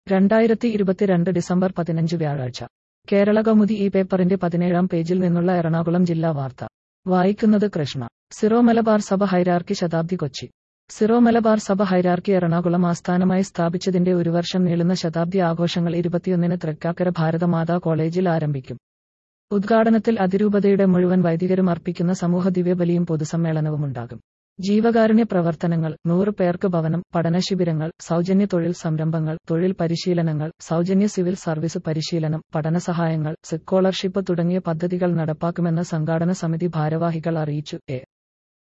രണ്ടായിരത്തി ഇരുപത്തിരണ്ട് ഡിസംബർ പതിനഞ്ച് വ്യാഴാഴ്ച കേരള കൗമുദി ഈ പേപ്പറിന്റെ പതിനേഴാം പേജിൽ നിന്നുള്ള എറണാകുളം ജില്ലാ വാർത്ത വായിക്കുന്നത് കൃഷ്ണ സിറോ മലബാർ സഭ ഹൈരാർക്കി ശതാബ്ദി കൊച്ചി സിറോ മലബാർ സഭ ഹൈരാർക്കി എറണാകുളം ആസ്ഥാനമായി സ്ഥാപിച്ചതിന്റെ ഒരു വർഷം നീളുന്ന ശതാബ്ദി ആഘോഷങ്ങൾ ഇരുപത്തിയൊന്നിന് തൃക്കാക്കര ഭാരതമാതാ കോളേജിൽ ആരംഭിക്കും ഉദ്ഘാടനത്തിൽ അതിരൂപതയുടെ മുഴുവൻ വൈദികരും അർപ്പിക്കുന്ന സമൂഹ ദിവ്യബലിയും പൊതുസമ്മേളനവുമുണ്ടാകും ജീവകാരുണ്യ പ്രവർത്തനങ്ങൾ നൂറ് പേർക്ക് ഭവനം പഠനശിബിരങ്ങൾ സൗജന്യ തൊഴിൽ സംരംഭങ്ങൾ തൊഴിൽ പരിശീലനങ്ങൾ സൗജന്യ സിവിൽ സർവീസ് പരിശീലനം പഠനസഹായങ്ങൾ സ്കോളർഷിപ്പ് തുടങ്ങിയ പദ്ധതികൾ നടപ്പാക്കുമെന്ന് സംഘാടന സമിതി ഭാരവാഹികൾ അറിയിച്ചു എ